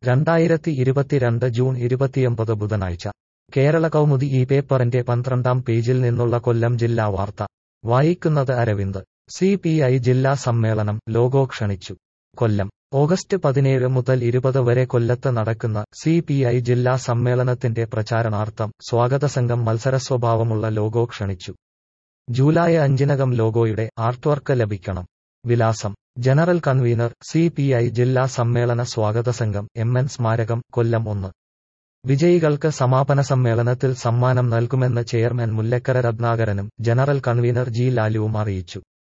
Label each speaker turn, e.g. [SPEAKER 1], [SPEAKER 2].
[SPEAKER 1] രണ്ടായിരത്തി ഇരുപത്തിരണ്ട് ജൂൺ ഇരുപത്തിയൊമ്പത് ബുധനാഴ്ച കേരള കൗമുദി ഈ പേപ്പറിന്റെ പന്ത്രണ്ടാം പേജിൽ നിന്നുള്ള കൊല്ലം ജില്ലാ വാർത്ത വായിക്കുന്നത് അരവിന്ദ് സി പി ഐ ജില്ലാ സമ്മേളനം ലോഗോ ക്ഷണിച്ചു കൊല്ലം ഓഗസ്റ്റ് പതിനേഴ് മുതൽ ഇരുപത് വരെ കൊല്ലത്ത് നടക്കുന്ന സി പി ഐ ജില്ലാ സമ്മേളനത്തിന്റെ പ്രചാരണാർത്ഥം സ്വാഗത സംഘം മത്സരസ്വഭാവമുള്ള ലോഗോ ക്ഷണിച്ചു ജൂലൈ അഞ്ചിനകം ലോഗോയുടെ ആർട്ട്വർക്ക് ലഭിക്കണം വിലാസം general convener C P I ജില്ലാ സമ്മേളന സ്വാഗത സംഘം എം എൻ സ്മാരകം കൊല്ലം ഒന്ന് വിജയികൾക്ക് സമാപന സമ്മേളനത്തിൽ സമ്മാനം നൽകുമെന്ന് ചെയർമാൻ മുല്ലക്കര രത്നാകരനും ജനറൽ കൺവീനർ ജി ലാലുവും അറിയിച്ചു